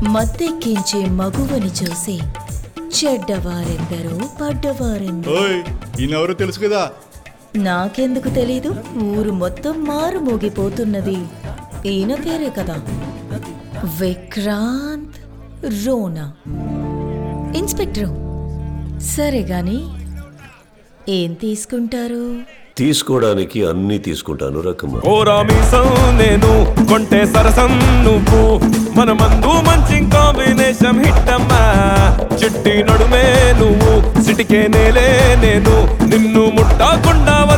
మత్తెక్కించే మగువని చూసి చెడ్డవారెందరో పడ్డవారెందరో ఓయ్ ఈయనెవరో తెలుసు కదా నాకెందుకు తెలీదు ఊరు మొత్తం మారు మోగిపోతున్నది ఈయన పేరే కదా విక్రాంత్ రోనా ఇన్స్పెక్టర్ సరే గాని ఏం తీసుకుంటారు తీసుకోవడానికి అన్నీ తీసుకుంటాను రకమ్మ ఓరా మీసం నేను కొంటే సరసం నువ్వు మన మందు మంచి కాంబినేషన్ హిట్ అమ్మా చిట్టి నడుమే నువ్వు సిటికే నేలే నేను నిన్ను ముట్టకుండా